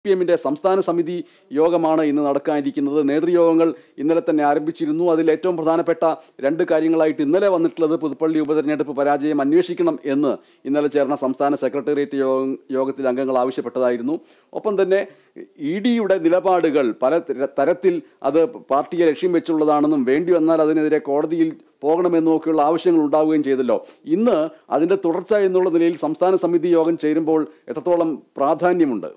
P എമ്മിന്റെ സംസ്ഥാന സമിതി യോഗമാണ് ഇന്ന് നടക്കാനിരിക്കുന്നത് നേതൃയോഗങ്ങൾ ഇന്നലെ തന്നെ ആരംഭിച്ചിരുന്നു അതിൽ ഏറ്റവും പ്രധാനപ്പെട്ട രണ്ട് കാര്യങ്ങളായിട്ട് ഇന്നലെ വന്നിട്ടുള്ളത് പുതുപ്പള്ളി ഉപതെരഞ്ഞെടുപ്പ് പരാജയം അന്വേഷിക്കണം എന്ന് ഇന്നലെ ചേർന്ന സംസ്ഥാന സെക്രട്ടേറിയറ്റ് യോഗ യോഗത്തിൽ അംഗങ്ങൾ ആവശ്യപ്പെട്ടതായിരുന്നു ഒപ്പം തന്നെ ഇ ഡിയുടെ നിലപാടുകൾ പല തര- തരത്തിൽ അത് പാർട്ടിയെ ലക്ഷ്യം വെച്ചുള്ളതാണെന്നും വേണ്ടി വന്നാൽ അതിനെതിരെ കോടതിയിൽ പോകണമെന്നും ഒക്കെയുള്ള ആവശ്യങ്ങൾ ഉണ്ടാവുകയും ചെയ്തല്ലോ ഇന്ന് അതിന്റെ തുടർച്ച എന്നുള്ള നിലയിൽ സംസ്ഥാന സമിതി യോഗം ചേരുമ്പോൾ എത്രത്തോളം പ്രാധാന്യമുണ്ട്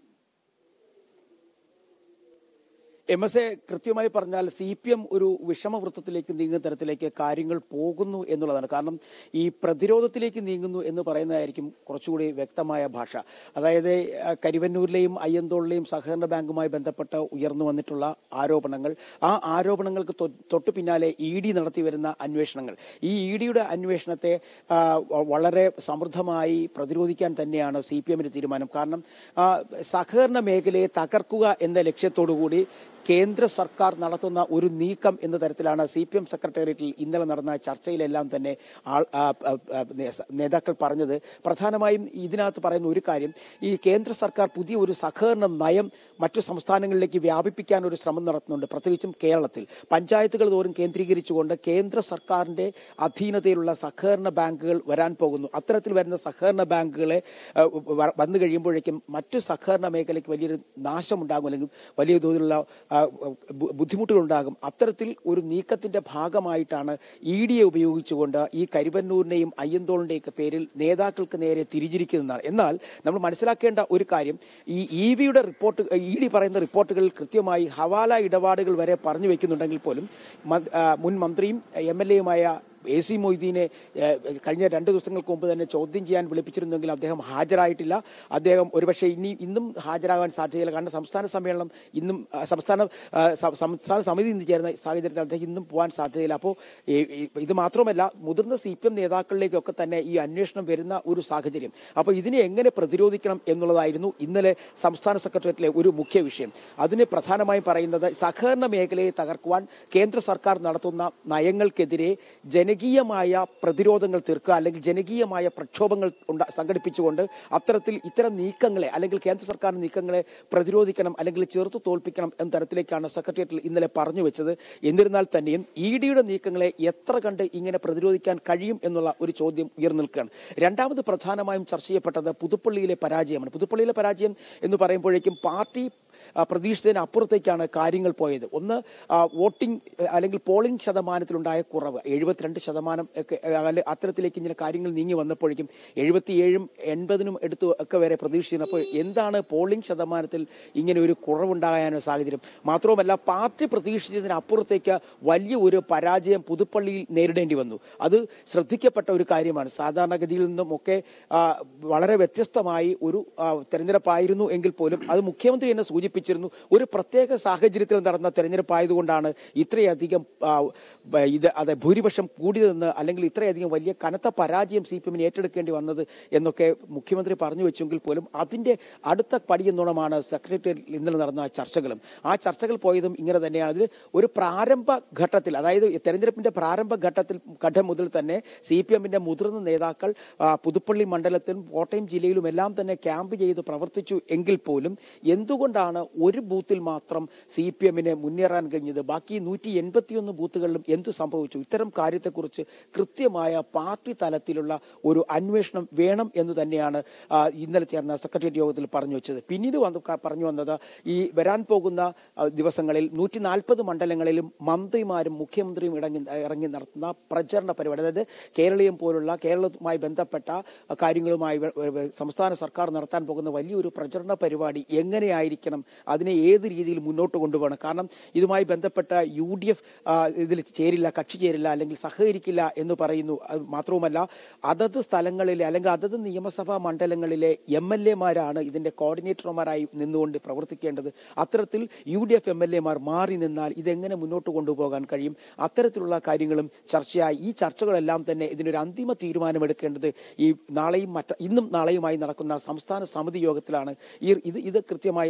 എം എസ് എ കൃത്യമായി പറഞ്ഞാൽ സി പി എം ഒരു വിഷമവൃത്തത്തിലേക്ക് നീങ്ങുന്ന തരത്തിലേക്ക് കാര്യങ്ങൾ പോകുന്നു എന്നുള്ളതാണ് കാരണം ഈ പ്രതിരോധത്തിലേക്ക് നീങ്ങുന്നു എന്ന് പറയുന്നതായിരിക്കും കുറച്ചുകൂടി വ്യക്തമായ ഭാഷ അതായത് ആ, കരിവന്നൂരിലെയും അയ്യന്തോളിലെയും സഹകരണ ബാങ്കുമായി ബന്ധപ്പെട്ട് ഉയർന്നു വന്നിട്ടുള്ള ആരോപണങ്ങൾ ആ ആരോപണങ്ങൾക്ക് തൊ- തൊട്ടു പിന്നാലെ ഇ ഡി നടത്തി വരുന്ന അന്വേഷണങ്ങൾ ഈ ഇ ഡിയുടെ അന്വേഷണത്തെ ആ, വ- വളരെ സമൃദ്ധമായി പ്രതിരോധിക്കാൻ തന്നെയാണ് സി പി എമ്മിന്റെ തീരുമാനം കാരണം ആ, സഹകരണ മേഖലയെ തകർക്കുക എന്ന ലക്ഷ്യത്തോടുകൂടി കേന്ദ്ര സർക്കാർ നടത്തുന്ന ഒരു നീക്കം എന്ന തരത്തിലാണ് സി പി എം സെക്രട്ടേറിയറ്റിൽ ഇന്നലെ നടന്ന ചർച്ചയിലെല്ലാം തന്നെ ആൾ ആ, ആ, ആ, നേ- നേതാക്കൾ പറഞ്ഞത് പ്രധാനമായും ഇതിനകത്ത് പറയുന്ന ഒരു കാര്യം ഈ കേന്ദ്ര സർക്കാർ പുതിയ ഒരു സഹകരണ നയം മറ്റു സംസ്ഥാനങ്ങളിലേക്ക് വ്യാപിപ്പിക്കാൻ ഒരു ശ്രമം നടത്തുന്നുണ്ട് പ്രത്യേകിച്ചും കേരളത്തിൽ പഞ്ചായത്തുകൾ തോറും കേന്ദ്രീകരിച്ചുകൊണ്ട് കേന്ദ്ര സർക്കാരിന്റെ അധീനതയിലുള്ള സഹകരണ ബാങ്കുകൾ വരാൻ പോകുന്നു അത്തരത്തിൽ വരുന്ന സഹകരണ ബാങ്കുകളെ ആ, വ- വന്നു കഴിയുമ്പോഴേക്കും മറ്റു സഹകരണ മേഖലയ്ക്ക് വലിയൊരു നാശമുണ്ടാകും അല്ലെങ്കിൽ വലിയ തോതിലുള്ള ആ, ബു- ബുദ്ധിമുട്ടുകളുണ്ടാകും അത്തരത്തിൽ ഒരു നീക്കത്തിന്റെ ഭാഗമായിട്ടാണ് ഇ ഡിയെ ഉപയോഗിച്ചുകൊണ്ട് ഈ കരിവന്നൂരിന്റെയും അയ്യന്തോളിന്റെയൊക്കെ പേരിൽ നേതാക്കൾക്ക് നേരെ തിരിഞ്ഞിരിക്കുന്നതാണ് എന്നാൽ നമ്മൾ മനസ്സിലാക്കേണ്ട ഒരു കാര്യം ഈ ഇ വിയുടെ റിപ്പോർട്ട് ഇ ഡി പറയുന്ന റിപ്പോർട്ടുകളിൽ കൃത്യമായി ഹവാല ഇടപാടുകൾ വരെ പറഞ്ഞു വെക്കുന്നുണ്ടെങ്കിൽ പോലും മ- ആ, മുൻ മന്ത്രിയും എം എൽ എയുമായ എ സി മൊയ്തീനെ ഏഹ്, കഴിഞ്ഞ രണ്ട് ദിവസങ്ങൾക്ക് മുമ്പ് തന്നെ ചോദ്യം ചെയ്യാൻ വിളിപ്പിച്ചിരുന്നെങ്കിൽ അദ്ദേഹം ഹാജരായിട്ടില്ല അദ്ദേഹം ഒരുപക്ഷെ ഇനി ഇന്നും ഹാജരാകാൻ സാധ്യതയില്ല കാരണം സംസ്ഥാന സമ്മേളനം ഇന്നും ആ, സംസ്ഥാന ആ, സ- സംസ്ഥാന സമിതി ഇന്ന് ചേർന്ന സാഹചര്യത്തിൽ അദ്ദേഹം ഇന്നും പോകാൻ സാധ്യതയില്ല അപ്പോൾ ഇത് മാത്രമല്ല മുതിർന്ന സി പി എം നേതാക്കളിലേക്കൊക്കെ തന്നെ ഈ അന്വേഷണം വരുന്ന ഒരു സാഹചര്യം അപ്പോൾ ഇതിനെ എങ്ങനെ പ്രതിരോധിക്കണം എന്നുള്ളതായിരുന്നു ഇന്നലെ സംസ്ഥാന സെക്രട്ടേറിയറ്റിലെ ഒരു മുഖ്യ വിഷയം അതിന് പ്രധാനമായും പറയുന്നത് സഹകരണ മേഖലയെ തകർക്കുവാൻ കേന്ദ്ര സർക്കാർ നടത്തുന്ന നയങ്ങൾക്കെതിരെ ജനകീയമായ പ്രതിരോധങ്ങൾ തീർക്കുക അല്ലെങ്കിൽ ജനകീയമായ പ്രക്ഷോഭങ്ങൾ ഉണ്ടാ- സംഘടിപ്പിച്ചുകൊണ്ട് അത്തരത്തിൽ ഇത്തരം നീക്കങ്ങളെ അല്ലെങ്കിൽ കേന്ദ്ര സർക്കാർ നീക്കങ്ങളെ പ്രതിരോധിക്കണം അല്ലെങ്കിൽ ചെറുത്തു തോൽപ്പിക്കണം എന്ന തരത്തിലേക്കാണ് സെക്രട്ടേറിയറ്റിൽ ഇന്നലെ പറഞ്ഞു വെച്ചത് എന്നിരുന്നാൽ തന്നെയും ഇ ഡിയുടെ നീക്കങ്ങളെ എത്ര കണ്ട് ഇങ്ങനെ പ്രതിരോധിക്കാൻ കഴിയും എന്നുള്ള ഒരു ചോദ്യം ഉയർന്നു നിൽക്കുകയാണ് രണ്ടാമത് പ്രധാനമായും ചർച്ച ചെയ്യപ്പെട്ടത് പുതുപ്പള്ളിയിലെ പരാജയമാണ് പുതുപ്പള്ളിയിലെ പരാജയം എന്ന് പറയുമ്പോഴേക്കും പാർട്ടി ആ, പ്രതീക്ഷിച്ചതിന് അപ്പുറത്തേക്കാണ് കാര്യങ്ങൾ പോയത് ഒന്ന് ആ, വോട്ടിംഗ് ആ, അല്ലെങ്കിൽ പോളിംഗ് ശതമാനത്തിലുണ്ടായ കുറവ് എഴുപത്തിരണ്ട് ശതമാനം ഒക്കെ ആ, അല്ലെ അത്തരത്തിലേക്ക് ഇങ്ങനെ കാര്യങ്ങൾ നീങ്ങി വന്നപ്പോഴേക്കും എഴുപത്തിയേഴും എൺപതിനും എടുത്തു ഒക്കെ വരെ പ്രതീക്ഷിച്ചിരുന്നപ്പോൾ എന്താണ് പോളിംഗ് ശതമാനത്തിൽ ഇങ്ങനെ ഒരു കുറവുണ്ടാകാനോ സാഹചര്യം മാത്രവുമല്ല പാർട്ടി പ്രതീക്ഷിച്ചതിന് അപ്പുറത്തേക്ക് വലിയ ഒരു പരാജയം പുതുപ്പള്ളിയിൽ നേരിടേണ്ടി വന്നു അത് ശ്രദ്ധിക്കപ്പെട്ട ഒരു കാര്യമാണ് സാധാരണഗതിയിൽ നിന്നും ഒക്കെ ആ, വളരെ വ്യത്യസ്തമായി ഒരു ആ, തെരഞ്ഞെടുപ്പായിരുന്നു എങ്കിൽ പോലും അത് മുഖ്യമന്ത്രി എന്നെ സൂചിപ്പിച്ചിരുന്നു ഒരു പ്രത്യേക സാഹചര്യത്തിൽ നടന്ന തെരഞ്ഞെടുപ്പായതുകൊണ്ടാണ് ഇത്രയധികം ആ, ബ- ഇത് അതെ ഭൂരിപക്ഷം കൂടിയതെന്ന് അല്ലെങ്കിൽ ഇത്രയധികം വലിയ കനത്ത പരാജയം സി പി എമ്മിന് ഏറ്റെടുക്കേണ്ടി വന്നത് എന്നൊക്കെ മുഖ്യമന്ത്രി പറഞ്ഞു വെച്ചെങ്കിൽ പോലും അതിന്റെ അടുത്ത പടി എന്നോണമാണ് സെക്രട്ടേറിയറ്റിൽ ഇന്നലെ നടന്ന ചർച്ചകളും ആ ചർച്ചകൾ പോയതും ഇങ്ങനെ തന്നെയാണ് അതിൽ ഒരു പ്രാരംഭ ഘട്ടത്തിൽ അതായത് ഈ തെരഞ്ഞെടുപ്പിന്റെ പ്രാരംഭ ഘട്ടത്തിൽ ഘട്ടം മുതൽ തന്നെ സി പി എമ്മിന്റെ മുതിർന്ന നേതാക്കൾ ആ, പുതുപ്പള്ളി മണ്ഡലത്തിലും കോട്ടയം ജില്ലയിലും എല്ലാം തന്നെ ക്യാമ്പ് ചെയ്ത് പ്രവർത്തിച്ചു എങ്കിൽ പോലും എന്തുകൊണ്ടാണ് ഒരു ബൂത്തിൽ മാത്രം സി പി എമ്മിന് മുന്നേറാൻ കഴിഞ്ഞത് ബാക്കി നൂറ്റി എൺപത്തിയൊന്ന് ബൂത്തുകളിലും എന്തു സംഭവിച്ചു ഇത്തരം കാര്യത്തെക്കുറിച്ച് കൃത്യമായ പാർട്ടി തലത്തിലുള്ള ഒരു അന്വേഷണം വേണം എന്ന് തന്നെയാണ് ആ, ഇന്നലെ ചേർന്ന സെക്രട്ടേറിയറ്റ് യോഗത്തിൽ പറഞ്ഞു വെച്ചത് പിന്നീട് വന്ന് ക- പറഞ്ഞു വന്നത് ഈ വരാൻ പോകുന്ന ആ, ദിവസങ്ങളിൽ നൂറ്റി നാൽപ്പത് മണ്ഡലങ്ങളിലും മന്ത്രിമാരും മുഖ്യമന്ത്രിയും ഇറങ്ങി ഇറങ്ങി നടത്തുന്ന പ്രചരണ പരിപാടി അതായത് കേരളീയം പോലുള്ള കേരളവുമായി ബന്ധപ്പെട്ട കാര്യങ്ങളുമായി വ- വ- സംസ്ഥാന സർക്കാർ നടത്താൻ പോകുന്ന വലിയൊരു പ്രചരണ പരിപാടി എങ്ങനെയായിരിക്കണം അതിനെ ഏത് രീതിയിൽ മുന്നോട്ട് കൊണ്ടുപോകണം കാരണം ഇതുമായി ബന്ധപ്പെട്ട യു ഡി എഫ് ഇതിൽ ചേരില്ല കക്ഷി ചേരില്ല അല്ലെങ്കിൽ സഹകരിക്കില്ല എന്ന് പറയുന്നു അത് മാത്രവുമല്ല അതത് സ്ഥലങ്ങളിലെ അല്ലെങ്കിൽ അതത് നിയമസഭാ മണ്ഡലങ്ങളിലെ എം എൽ എമാരാണ് ഇതിന്റെ കോർഡിനേറ്റർമാരായി നിന്നുകൊണ്ട് പ്രവർത്തിക്കേണ്ടത് അത്തരത്തിൽ U D F M L എമാർ മാറി നിന്നാൽ ഇതെങ്ങനെ മുന്നോട്ട് കൊണ്ടുപോകാൻ കഴിയും അത്തരത്തിലുള്ള കാര്യങ്ങളും ചർച്ചയായി ഈ ചർച്ചകളെല്ലാം തന്നെ ഇതിനൊരു അന്തിമ തീരുമാനമെടുക്കേണ്ടത് ഈ നാളെയും മറ്റ ഇന്നും നാളെയുമായി നടക്കുന്ന സംസ്ഥാന സമിതി യോഗത്തിലാണ് ഈ ഇത് ഇത് കൃത്യമായി ആ സംസ്ഥാന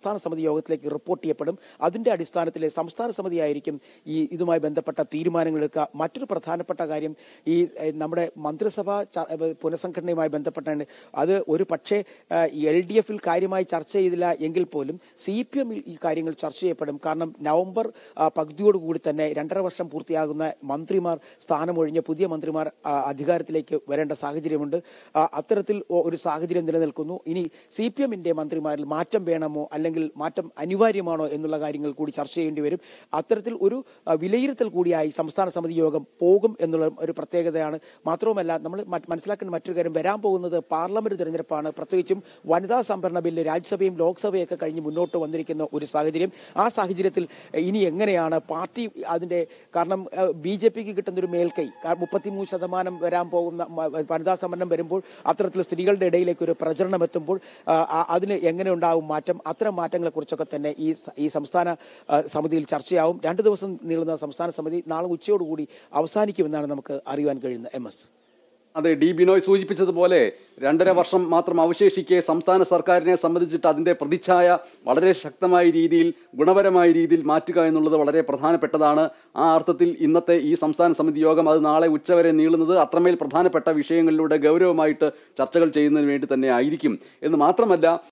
സംസ്ഥാന സമിതി യോഗത്തിലേക്ക് റിപ്പോർട്ട് ചെയ്യപ്പെടും അതിന്റെ അടിസ്ഥാനത്തിൽ സംസ്ഥാന സമിതി ആയിരിക്കും ഈ ഇതുമായി ബന്ധപ്പെട്ട തീരുമാനങ്ങൾ എടുക്കുക മറ്റൊരു പ്രധാനപ്പെട്ട കാര്യം ഈ ഏഹ്, നമ്മുടെ മന്ത്രിസഭ ച- ഏഹ്, പുനഃസംഘടനയുമായി ബന്ധപ്പെട്ടാണ് അത് ഒരു പക്ഷേ എൽ ഡി എഫിൽ കാര്യമായി ചർച്ച ചെയ്തില്ല എങ്കിൽ പോലും സി പി എം ഈ കാര്യങ്ങൾ ചർച്ച ചെയ്യപ്പെടും കാരണം നവംബർ ആ, പകുതിയോടുകൂടി തന്നെ രണ്ടര വർഷം പൂർത്തിയാകുന്ന മന്ത്രിമാർ സ്ഥാനമൊഴിഞ്ഞ് പുതിയ മന്ത്രിമാർ ആ, അധികാരത്തിലേക്ക് വരേണ്ട സാഹചര്യമുണ്ട് ആ, അത്തരത്തിൽ ഒ- ഒരു സാഹചര്യം നിലനിൽക്കുന്നു ഇനി സി പി എമ്മിന്റെ മന്ത്രിമാരിൽ മാറ്റം വേണമോ അല്ലെങ്കിൽ മാറ്റം അനിവാര്യമാണോ എന്നുള്ള കാര്യങ്ങൾ കൂടി ചർച്ച ചെയ്യേണ്ടി വരും അത്തരത്തിൽ ഒരു ആ, വിലയിരുത്തൽ കൂടിയായി സംസ്ഥാന സമിതി യോഗം പോകും എന്നുള്ള ഒരു പ്രത്യേകതയാണ് മാത്രവുമല്ല നമ്മൾ മറ്റ് മനസ്സിലാക്കേണ്ട മറ്റൊരു കാര്യം വരാൻ പോകുന്നത് പാർലമെന്റ് തെരഞ്ഞെടുപ്പാണ് പ്രത്യേകിച്ചും വനിതാ സംവരണ ബില്ല് രാജ്യസഭയും ലോക്സഭയൊക്കെ കഴിഞ്ഞ് മുന്നോട്ട് വന്നിരിക്കുന്ന ഒരു സാഹചര്യം ആ സാഹചര്യത്തിൽ ഇനി എങ്ങനെയാണ് പാർട്ടി അതിന്റെ കാരണം ബി ജെ പിക്ക് കിട്ടുന്ന ഒരു മേൽക്കൈ മുപ്പത്തിമൂന്ന് ശതമാനം വരാൻ പോകുന്ന മ- വനിതാ സംവരണം വരുമ്പോൾ അത്തരത്തിൽ സ്ത്രീകളുടെ ഇടയിലേക്ക് ഒരു പ്രചരണം എത്തുമ്പോൾ ആ, ആ- അതിന് എങ്ങനെ ഉണ്ടാവും മാറ്റം അത്തരം മാറ്റങ്ങളെ കുറിച്ചൊക്കെ തന്നെ ഈ സ- ഈ സംസ്ഥാന ആ, സമിതിയിൽ ചർച്ചയാവും രണ്ട് ദിവസം നീളുന്ന സംസ്ഥാന സമിതി നാളെ ഉച്ചയോടുകൂടി അവസാനിക്കുമെന്നാണ് നമുക്ക് അറിയുവാൻ കഴിയുന്നത് എം എസ് അതെ ഡി ബിനോയ് സൂചിപ്പിച്ചതുപോലെ രണ്ടര വർഷം മാത്രം അവശേഷിക്കെ സംസ്ഥാന സർക്കാരിനെ സംബന്ധിച്ചിട്ട് അതിന്റെ പ്രതിച്ഛായ വളരെ ശക്തമായ രീതിയിൽ ഗുണപരമായ രീതിയിൽ മാറ്റുക എന്നുള്ളത് വളരെ പ്രധാനപ്പെട്ടതാണ് ആ അർത്ഥത്തിൽ ഇന്നത്തെ ഈ സംസ്ഥാന സമിതി യോഗം അത് നാളെ ഉച്ചവരെ നീളുന്നത് അത്രമേൽ പ്രധാനപ്പെട്ട വിഷയങ്ങളിലൂടെ ഗൗരവമായിട്ട് ചർച്ചകൾ ചെയ്യുന്നതിന് വേണ്ടി തന്നെ ആയിരിക്കും എന്ന് മാത്രമല്ല